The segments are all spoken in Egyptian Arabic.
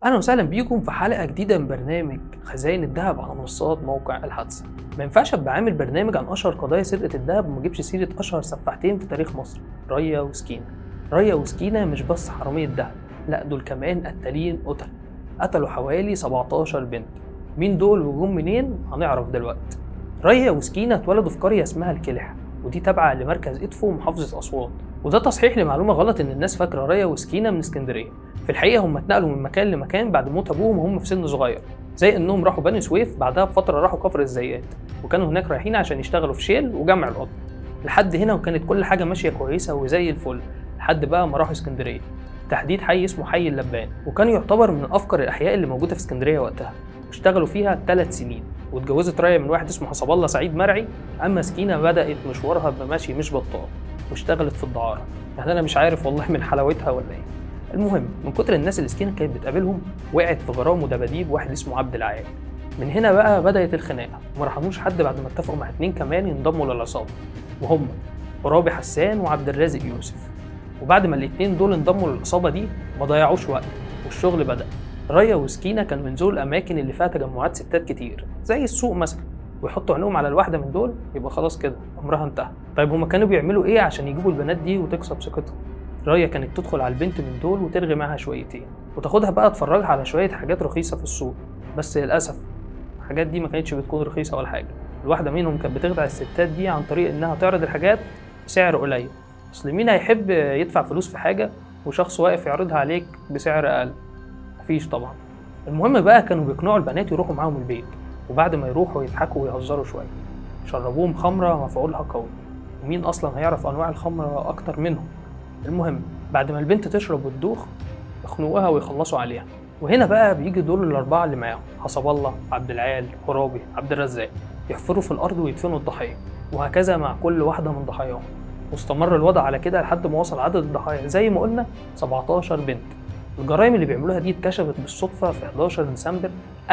اهلا وسهلا بيكم في حلقه جديده من برنامج خزائن الذهب على منصات موقع الحادثه ما ينفعش ابقى عامل برنامج عن اشهر قضايا سرقه الذهب وما اجيبش سيره اشهر سفاحتين في تاريخ مصر ريا وسكينه ريا وسكينه مش بس حراميه ذهب لا دول كمان قتالين قتل قتلوا حوالي 17 بنت مين دول وجم منين هنعرف دلوقتي ريا وسكينه اتولدوا في قريه اسمها الكلح ودي تابعه لمركز ادفو محافظه اسوان وده تصحيح لمعلومه غلط ان الناس فاكره ريا وسكينه من اسكندريه في الحقيقه هم اتنقلوا من مكان لمكان بعد موت ابوهم وهم في سن صغير زي انهم راحوا بني سويف بعدها بفتره راحوا كفر الزيات وكانوا هناك رايحين عشان يشتغلوا في شيل وجمع القطن لحد هنا وكانت كل حاجه ماشيه كويسه وزي الفل لحد بقى ما راحوا اسكندريه تحديد حي اسمه حي اللبان وكان يعتبر من افقر الاحياء اللي موجوده في اسكندريه وقتها واشتغلوا فيها ثلاث سنين واتجوزت رايا من واحد اسمه حسب الله سعيد مرعي اما سكينه بدات مشوارها بمشي مش بطال واشتغلت في الدعاره يعني انا مش عارف والله من حلاوتها ولا ايه المهم من كتر الناس اللي سكينه كانت بتقابلهم وقعت في غرام ودباديب واحد اسمه عبد العال من هنا بقى بدات الخناقه وما رحموش حد بعد ما اتفقوا مع اتنين كمان ينضموا للعصابه وهم رابي حسان وعبد الرازق يوسف وبعد ما الاتنين دول انضموا للعصابه دي ما ضيعوش وقت والشغل بدا ريا وسكينه كانوا من ذوي الاماكن اللي فيها تجمعات ستات كتير زي السوق مثلا ويحطوا عينهم على الواحده من دول يبقى خلاص كده امرها انتهى طيب هما كانوا بيعملوا ايه عشان يجيبوا البنات دي وتكسب ثقتهم رايا كانت تدخل على البنت من دول وترغي معاها شويتين وتاخدها بقى تفرجها على شويه حاجات رخيصه في السوق بس للاسف الحاجات دي ما كانتش بتكون رخيصه ولا حاجه الواحده منهم كانت بتخدع الستات دي عن طريق انها تعرض الحاجات بسعر قليل اصل مين هيحب يدفع فلوس في حاجه وشخص واقف يعرضها عليك بسعر اقل مفيش طبعا المهم بقى كانوا بيقنعوا البنات يروحوا معاهم البيت وبعد ما يروحوا يضحكوا ويهزروا شويه شربوهم خمره مفعولها قوي ومين اصلا هيعرف انواع الخمره اكتر منهم المهم بعد ما البنت تشرب وتدوخ يخنقوها ويخلصوا عليها وهنا بقى بيجي دول الاربعه اللي معاهم حسب الله عبد العال خرابي عبد الرزاق يحفروا في الارض ويدفنوا الضحيه وهكذا مع كل واحده من ضحاياهم واستمر الوضع على كده لحد ما وصل عدد الضحايا زي ما قلنا 17 بنت الجرائم اللي بيعملوها دي اتكشفت بالصدفه في 11 ديسمبر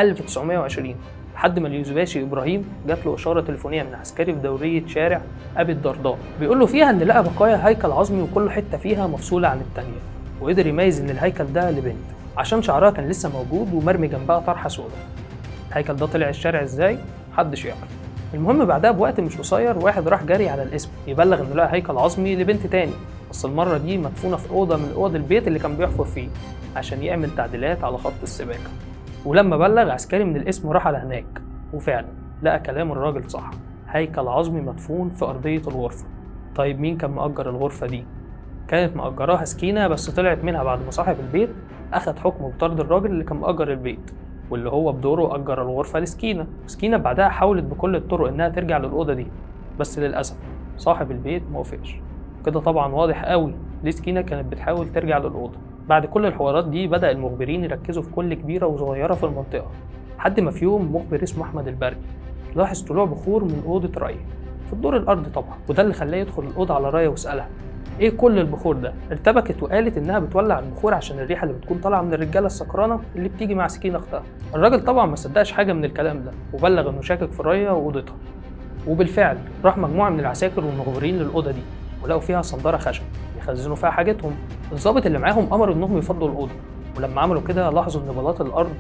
1920 لحد ما اليوزباشي ابراهيم جات له اشاره تليفونيه من عسكري في دوريه شارع ابي الدرداء بيقول له فيها ان لقى بقايا هيكل عظمي وكل حته فيها مفصوله عن التانيه وقدر يميز ان الهيكل ده لبنت عشان شعرها كان لسه موجود ومرمي جنبها طرحه سوداء الهيكل ده طلع الشارع ازاي محدش يعرف المهم بعدها بوقت مش قصير واحد راح جري على الاسم يبلغ انه لقى هيكل عظمي لبنت تاني بس المره دي مدفونه في اوضه من اوض البيت اللي كان بيحفر فيه عشان يعمل تعديلات على خط السباكه ولما بلغ عسكري من الاسم راح على هناك وفعلا لقى كلام الراجل صح هيكل عظمي مدفون في أرضية الغرفة طيب مين كان مأجر الغرفة دي؟ كانت مأجراها سكينة بس طلعت منها بعد ما صاحب البيت أخد حكم بطرد الراجل اللي كان مأجر البيت واللي هو بدوره أجر الغرفة لسكينة سكينة بعدها حاولت بكل الطرق إنها ترجع للأوضة دي بس للأسف صاحب البيت موافقش كده طبعا واضح قوي ليه سكينة كانت بتحاول ترجع للأوضة بعد كل الحوارات دي بدأ المخبرين يركزوا في كل كبيرة وصغيرة في المنطقة لحد ما في يوم مخبر اسمه أحمد البري لاحظ طلوع بخور من أوضة رايا في الدور الأرضي طبعا وده اللي خلاه يدخل الأوضة على رايا ويسألها إيه كل البخور ده؟ ارتبكت وقالت إنها بتولع البخور عشان الريحة اللي بتكون طالعة من الرجالة السكرانة اللي بتيجي مع سكينة أختها. الراجل طبعا ما صدقش حاجة من الكلام ده وبلغ إنه شاكك في رايا وأوضتها. وبالفعل راح مجموعة من العساكر والمخبرين للأوضة دي ولقوا فيها صندارة خشب يخزنوا فيها حاجتهم الضابط اللي معاهم أمر إنهم يفضوا الأوضة ولما عملوا كده لاحظوا إن بلاط الأرض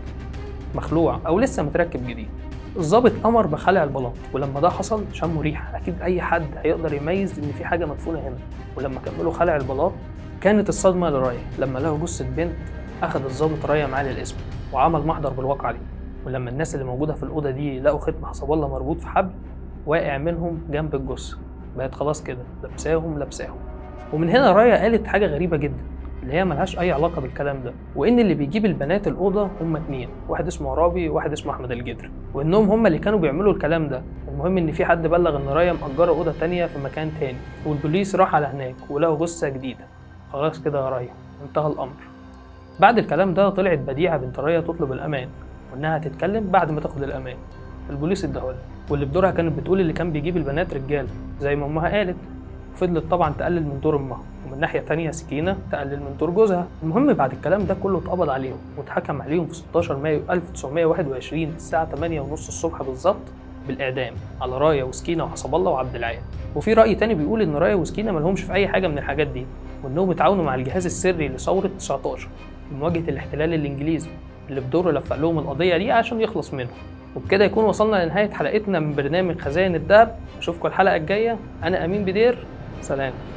مخلوع او لسه متركب جديد الضابط امر بخلع البلاط ولما ده حصل شموا ريحه اكيد اي حد هيقدر يميز ان في حاجه مدفونه هنا ولما كملوا خلع البلاط كانت الصدمه لرايا لما لقوا جثه بنت اخذ الضابط رايا معاه للاسم وعمل محضر بالواقعه دي ولما الناس اللي موجوده في الاوضه دي لقوا ختم حسب الله مربوط في حبل واقع منهم جنب الجثه بقت خلاص كده لابساهم لابساهم ومن هنا رايا قالت حاجه غريبه جدا اللي هي ملهاش اي علاقه بالكلام ده وان اللي بيجيب البنات الاوضه هم اتنين واحد اسمه عرابي وواحد اسمه احمد الجدر وانهم هم اللي كانوا بيعملوا الكلام ده المهم ان في حد بلغ ان رايا مأجره اوضه تانية في مكان تاني والبوليس راح على هناك ولقوا جثه جديده خلاص كده يا رايا انتهى الامر بعد الكلام ده طلعت بديعه بنت رايا تطلب الامان وانها تتكلم بعد ما تاخد الامان البوليس اداهولها واللي بدورها كانت بتقول اللي كان بيجيب البنات رجاله زي ما امها قالت وفضلت طبعا تقلل من دور امها ومن ناحيه تانية سكينه تقلل من دور جوزها المهم بعد الكلام ده كله اتقبض عليهم واتحكم عليهم في 16 مايو 1921 الساعه 8 ونص الصبح بالظبط بالاعدام على رايا وسكينه وحسب الله وعبد العال وفي راي تاني بيقول ان رايا وسكينه مالهمش في اي حاجه من الحاجات دي وانهم اتعاونوا مع الجهاز السري لثوره 19 لمواجهه الاحتلال الانجليزي اللي بدوره لفق لهم القضية دي عشان يخلص منهم وبكده يكون وصلنا لنهاية حلقتنا من برنامج خزائن الدهب أشوفكم الحلقة الجاية أنا أمين بدير سلام